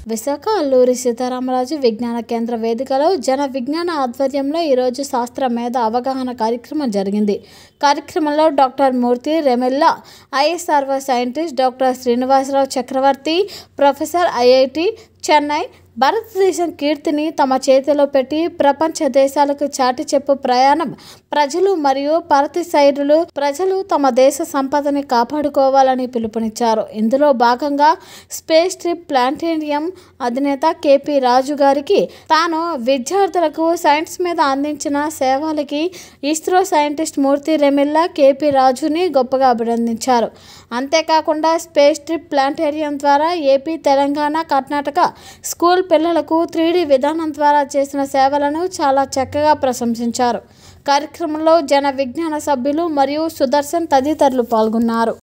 విశాఖ అల్లూరి సీతారామరాజు విజ్ఞాన కేంద్ర వేదికలో జన విజ్ఞాన ఆధ్వర్యంలో ఈరోజు శాస్త్ర మేధ అవగాహన కార్యక్రమం జరిగింది కార్యక్రమంలో doctor Murthy Remella ISRO scientist doctor Srinivasarao Chakravarthi professor IIT Chennai Bharatadesam కీర్తిని తమ చేతిలో పెట్టి ప్రపంచ దేశాలకు చాటి చెప్పు ప్రయాణం ప్రజలు మరియు పారతిసైరులు ప్రజలు తమ దేశ సంపదని కాపాడుకోవాలని పిలుపునిచ్చారు ఇందులో భాగంగా స్పేస్ ట్రిప్ ప్లాంటేరియం అధినేత కేపీ రాజు గారికి తాను విద్యార్థులకు సైన్స్ మీద అందించిన సేవలకి ISRO scientist Murthy Remilla KP రాజుని గొప్పగా అభినందించారు అంతేకాకుండా స్పేస్ ట్రిప్ ప్లాంటేరియం ద్వారా ఏపీ తెలంగాణ కర్ణాటక స్కూల్ పిల్లలకు త్రీ విధానం ద్వారా చేసిన సేవలను చాలా చక్కగా ప్రశంసించారు కార్యక్రమంలో జన విజ్ఞాన సభ్యులు మరియు సుదర్శన్ తదితరులు పాల్గొన్నారు